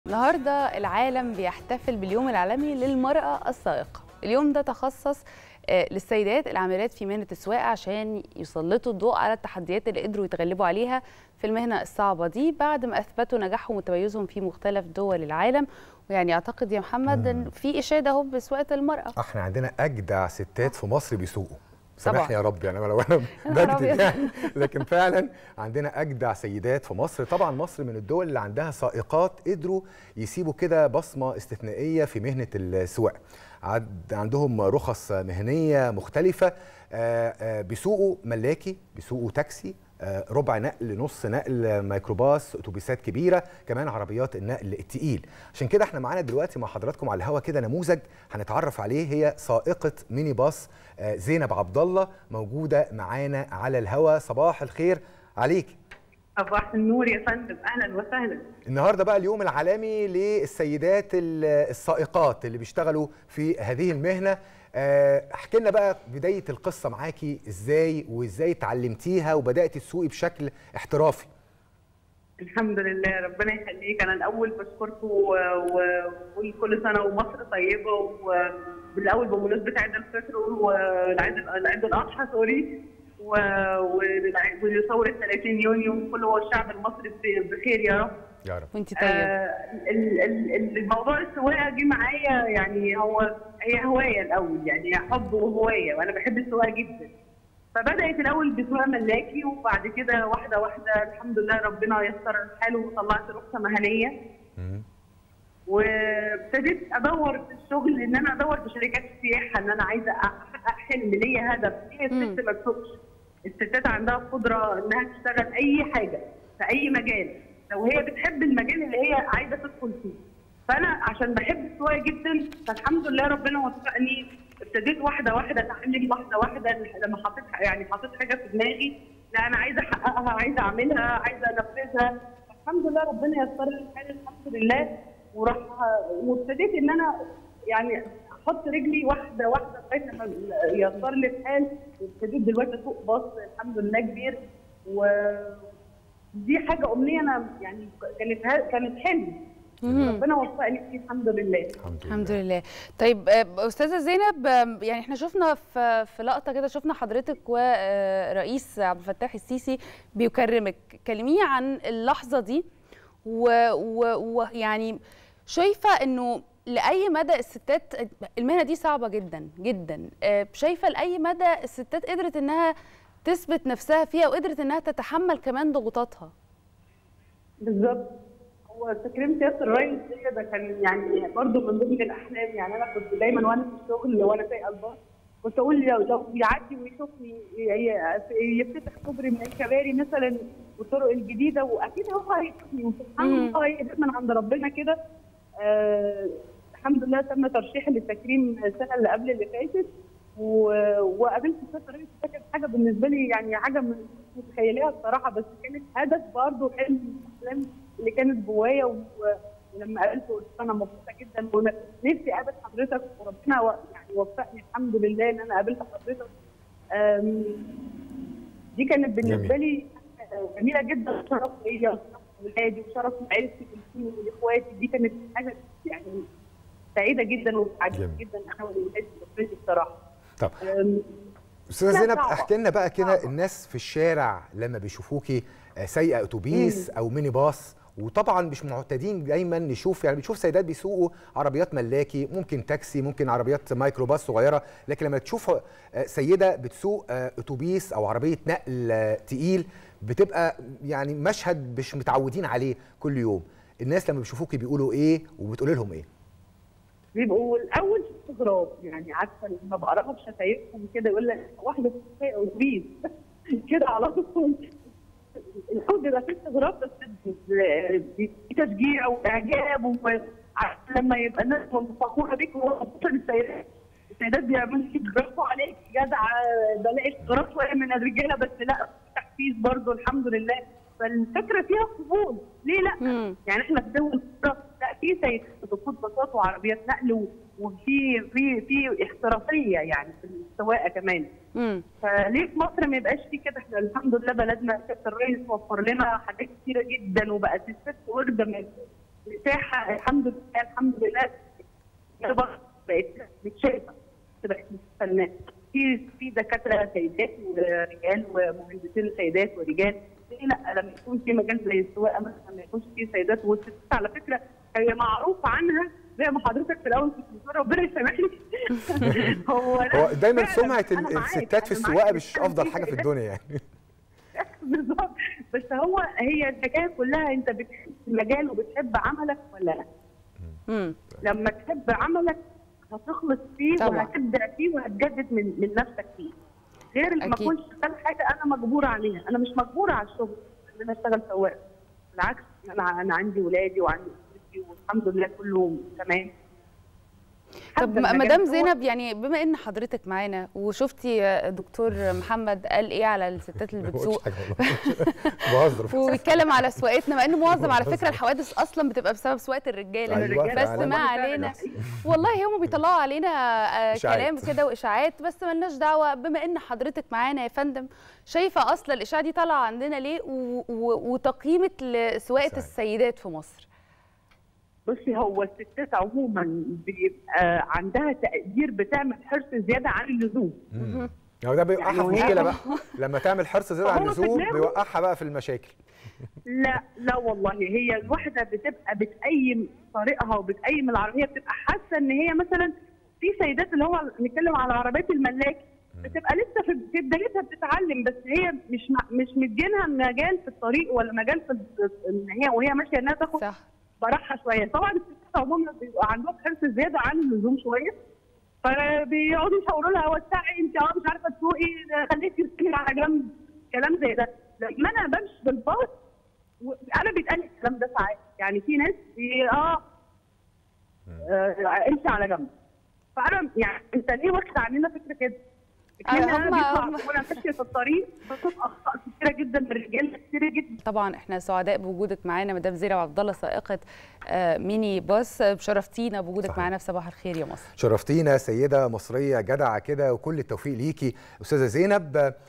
النهارده العالم بيحتفل باليوم العالمي للمرأة السائقة اليوم ده تخصص آه، للسيدات العاملات في مهنة السواقة عشان يسلطوا الضوء على التحديات اللي قدروا يتغلبوا عليها في المهنة الصعبة دي بعد ما أثبتوا نجاحهم وتميزهم في مختلف دول العالم ويعني أعتقد يا محمد إن في إشادة أهو بسواقة المرأة احنا عندنا اجدع ستات في مصر بيسوقوا طبعاً. سامحني يا رب يعني انا لو انا يا نهار بكذب أبيض. يعني لكن فعلا عندنا اجدع سيدات في مصر طبعا مصر من الدول اللي عندها سائقات قدروا يسيبوا كده بصمه استثنائيه في مهنه السواقه عد- عندهم رخص مهنيه مختلفه آه، آه، بيسوقوا ملاكي بيسوقوا تاكسي آه، ربع نقل نص نقل ميكروباص اتوبيسات كبيره كمان عربيات النقل التقيل عشان كده احنا معانا دلوقتي مع حضراتكم على الهوا كده نموذج هنتعرف عليه هي سائقه ميني باص آه، زينب عبد الله موجوده معانا على الهوا صباح الخير عليك صباح النور يا فندم اهلا وسهلا النهارده بقى اليوم العالمي للسيدات ال- السائقات اللي بيشتغلوا في هذه المهنه آه، احكي لنا بقى بدايه القصه معاكي ازاي وازاي اتعلمتيها وبداتي تسوقي بشكل احترافي الحمد لله ربنا يخليك انا الاول بشكركم و- و- وبقول كل سنه ومصر طيبه وبالاول بمناسبه عيد الفطر والعيد العيد الاضحى سوري و- والع- وثوره 30 يونيو كل هو الشعب المصري ب- بخير يا رب يا رب وانت طيب آه، ال- ال- ال- الموضوع السواقه جه معايا يعني هو هي هوايه الاول يعني حب وهوايه وانا بحب السواقه جدا فبدات الاول بسواقه ملاكي وبعد كده واحده واحده الحمد لله ربنا يسر الحال وطلعت رخصه مهنيه مم. وابتديت ادور في الشغل ان انا ادور في شركات السياحه ان انا عايزه احقق حلم ليا هدف هي الست ما تسوقش الستات عندها قدره انها تشتغل اي حاجه في اي مجال لو هي بتحب المجال اللي هي عايزه تدخل فيه فانا عشان بحب السواقه جدا فالحمد لله ربنا وفقني ابتديت واحده واحده اتعلم واحده واحده لما حطيت يعني حطيت حاجه في دماغي لا انا عايزه احققها عايزه اعملها عايزه انفذها الحمد لله ربنا يسر لي الحال الحمد لله وراح وابتديت ان انا يعني احط رجلي واحده واحده لغايه لما يسر لي الحال وابتديت دلوقتي اسوق باص الحمد لله كبير ودي حاجه امنيه انا يعني كانت كانت حلم ربنا وفقني فيه الحمد لله الحمد لله الحمد لله طيب آه، استاذه زينب آه، يعني احنا شفنا في في لقطه كده شفنا حضرتك ورئيس عبد الفتاح السيسي بيكرمك كلميه عن اللحظه دي ويعني شايفه انه لاي مدى الستات المهنه دي صعبه جدا جدا آه، شايفه لاي مدى الستات قدرت انها تثبت نفسها فيها وقدرت انها تتحمل كمان ضغوطاتها بالظبط هو تكريم سياده الرئيس دي ده كان يعني برضه من ضمن الاحلام يعني انا كنت دايما وانا في الشغل وانا سايقه الباص كنت اقول لو لو يعدي ويشوفني ي- ي- يفتح كوبري من الكباري مثلا والطرق الجديده واكيد هو هيشوفني وسبحان مم. الله هي جت من عند ربنا كده آه الحمد لله تم ترشيحي للتكريم السنه اللي قبل اللي فاتت و- وقابلت سياده الرئيس ده كانت حاجه بالنسبه لي يعني حاجه مش متخيلها الصراحه بس كانت هدف برضه حلم من الاحلام اللي كانت جوايا و- ولما قابلته قلت انا مبسوطه جدا ونفسي اقابل حضرتك وربنا و- يعني وفقني الحمد لله ان انا قابلت حضرتك أم، دي كانت بالنسبه لي آه، جميله جدا شرف ليا وشرف ولادي وشرف لعيلتي كلهم ولاخواتي دي كانت حاجه يعني سعيده جدا وسعيده جميل. جدا انا وولادي واسرتي الصراحه طب أم، استاذه لا، زينب صعبة. احكي لنا بقى كده صعبة. الناس في الشارع لما بيشوفوكي آه، سايقه اتوبيس او ميني باص وطبعا مش معتادين دايما نشوف يعني بنشوف سيدات بيسوقوا عربيات ملاكي ممكن تاكسي ممكن عربيات مايكروباص صغيره لكن لما تشوف آه، سيده بتسوق آه، اتوبيس او عربيه نقل آه، تقيل بتبقى يعني مشهد مش متعودين عليه كل يوم الناس لما بيشوفوكي بيقولوا ايه وبتقولي لهم ايه بيبقوا الاول في استغراب يعني عارفه لما بقراها بشفايفهم كده يقول لك واحده سايقه اتوبيس كده على طول الاول بيبقى في استغراب بس في تشجيع واعجاب وعارفة لما يبقى الناس فخوره بيك وخصوصا السيدات السيدات بيعملوا لك برافو عليك جدعه بلاقي استغراب شويه من الرجاله بس لا تحفيز برضه الحمد لله فالفكره فيها قبول ليه لا؟ مم. يعني احنا في دول أخرى لا في سيدات بتقود باصات وعربيات نقل و- وفي في في احترافيه يعني في السواقه كمان مم. فليه في مصر ما يبقاش في كده احنا الحمد لله بلدنا سياده الرئيس وفر لنا حاجات كتيره جدا وبقت الست ورده من الساحه الحمد لله الحمد لله بقت متشافه بقت مستناه في في دكاتره سيدات ورجال ومهندسين سيدات ورجال ليه لا لما يكون في مجال زي السواقه مثلا ما يكونش فيه سيدات والستات على فكره هي معروف عنها زي ما حضرتك في الاول كنت بتقول ربنا يسامحني هو لا، هو دايما فعلاً سمعه أنا ال- معاك، الستات في أنا السواقه معاك. مش افضل حاجه في الدنيا يعني بالظبط بس هو هي الحكايه كلها انت بتحب المجال وبتحب عملك ولا لا مم. لما تحب عملك هتخلص فيه طبعاً. وهتبدع فيه وهتجدد من من نفسك فيه غير لما أكيد. اكون شغال حاجه انا مجبوره عليها انا مش مجبوره على الشغل ان انا اشتغل سواق بالعكس انا انا عندي ولادي وعندي اسرتي والحمد لله كله تمام طب حابة م- المجال مدام دوت. زينب يعني بما ان حضرتك معانا وشفتي آه، دكتور محمد قال ايه على الستات اللي ما قلتش بتسوق حاجة والله. بهزر وبيتكلم على سواقتنا مع انه معظم على فكره الحوادث اصلا بتبقى بسبب سواقه الرجاله أيوة، بس فعلاً. ما علينا والله هم بيطلعوا علينا آه، إشاعات. كلام كده واشاعات بس ملناش دعوه بما ان حضرتك معانا يا فندم شايفه اصلا الاشاعه دي طالعه عندنا ليه و- و- وتقييمه لسواقه صحيح. السيدات في مصر بصي هو الستات عموما بيبقى عندها تقدير بتعمل حرص زياده عن اللزوم مم. هو ده بيوقعها يعني في وهي- مشكله بقى لما تعمل حرص زياده عن هو في اللزوم دماغه. بيوقعها بقى في المشاكل لا لا والله هي الواحده بتبقى بتقيم طريقها وبتقيم العربيه بتبقى حاسه ان هي مثلا في سيدات اللي هو نتكلم على عربيات الملاك بتبقى لسه في في بدايتها بتتعلم بس هي مش مع- مش مدينها مجال في الطريق ولا مجال في ال- ان هي وهي ماشيه انها تاخد صح براحه شويه طبعا الستات عموما بيبقى عندهم حرص زياده عن اللزوم شويه فبيقعدوا يشاوروا لها وسعي انت اه مش عارفه تسوقي خليكي تسكني على جنب كلام زي ده لما انا بمشي بالباص و- انا بيتقال لي الكلام ده ساعات يعني في ناس بي- اه آه، امشي على جنب فانا يعني انت ليه واخد عننا فكره كده؟ آه، احنا هم- بيطلع هم- وانا ماشيه في الطريق بشوف اخطاء كتيره جدا من الرجاله كتيره جدا طبعا احنا سعداء بوجودك معانا مدام زينب عبد الله سائقه آه، ميني باص شرفتينا بوجودك صحيح. معانا في صباح الخير يا مصر شرفتينا سيده مصريه جدعه كده وكل التوفيق ليكي استاذه زينب